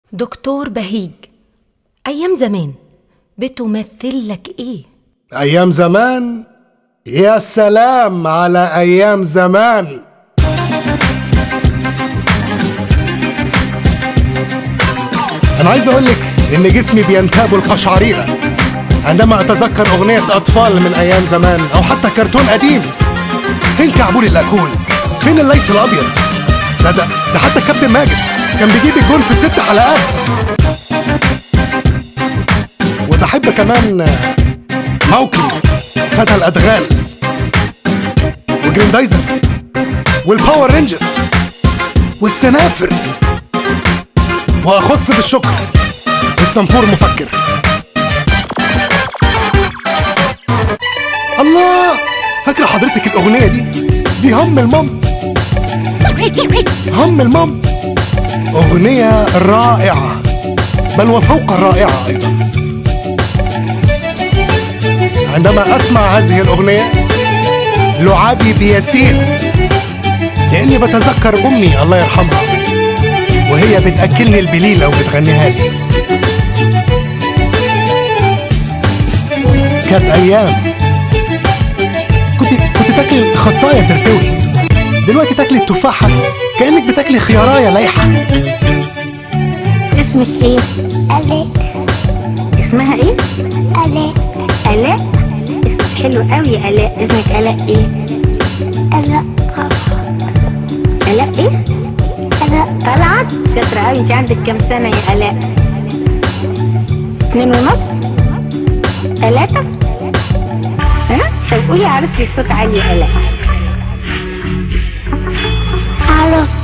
دكتور بهيج أيام زمان بتمثل لك إيه؟ أيام زمان يا سلام على أيام زمان أنا عايز أقول لك إن جسمي بينتاب القشعريرة عندما أتذكر أغنية أطفال من أيام زمان أو حتى كرتون قديم فين كعبول الأكول؟ فين الليث الأبيض؟ ده ده ده حتى الكابتن ماجد كان بيجيب الجون في ست حلقات وبحب كمان موكلي فتى الأدغال وجريندايزر والباور رينجرز والسنافر وأخص بالشكر الصنفور مفكر الله فاكرة حضرتك الأغنية دي دي هم المام هم المام أغنية رائعة بل وفوق الرائعة أيضا عندما أسمع هذه الأغنية لعابي بيسير لأني بتذكر أمي الله يرحمها وهي بتأكلني البليلة وبتغنيها لي كانت أيام كنت كنت تاكلي خصاية ترتوي دلوقتي تاكلي التفاحة كأنك بتاكلي خياراية لايحة اسمك ايه؟ آلاء اسمها ايه؟ آلاء آلاء اسمك حلو قوي يا آلاء اسمك آلاء ايه؟ آلاء آلاء ايه؟ آلاء طلعت شاطرة قوي انت عندك كام سنة يا آلاء؟ اتنين ونص؟ تلاتة؟ ها؟ طب قولي عروستي بصوت عالي يا آلاء عروس